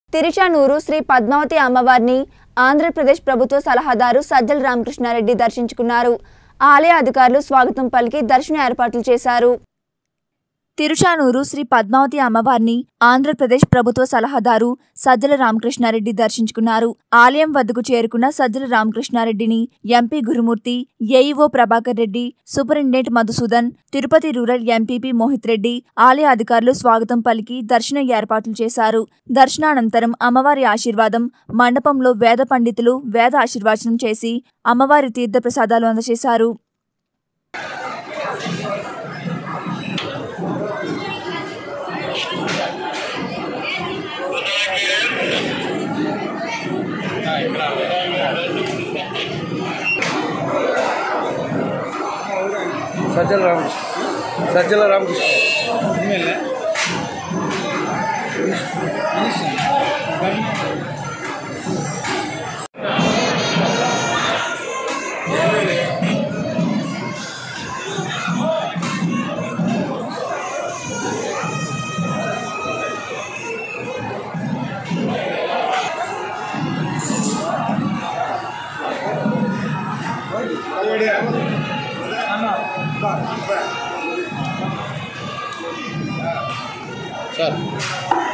తిరుచానూరు శ్రీ పద్మావతి అమ్మవారిని ఆంధ్రప్రదేశ్ ప్రభుత్వ సలహాదారు సజ్జల రామకృష్ణారెడ్డి దర్శించుకున్నారు ఆలయ అధికారులు స్వాగతం పలికి దర్శన ఏర్పాట్లు చేశారు తిరుచానూరు శ్రీ పద్మావతి అమ్మవారిని ఆంధ్రప్రదేశ్ ప్రభుత్వ సలహాదారు సజ్జల రామకృష్ణారెడ్డి దర్శించుకున్నారు ఆలయం వద్దకు చేరుకున్న సజ్జల రామకృష్ణారెడ్డిని MP Gurumurthy AEO Prabhakar Reddy superintendent Madhusudan Tirupati rural MPP Mohit Reddy ఆలయ అధికారులు స్వాగతం పలికి దర్శన ఏర్పాట్లు చేశారు దర్శనానంతరం అమ్మవారి ఆశీర్వాదం మండపంలో వేద పండితులు వేద ఆశీర్వచనం చేసి అమ్మవారి తీర్థ ప్రసాదాలు అందజేశారు సజ్జల రామకృష్ణ సజ్జల రామకృష్ణ సార్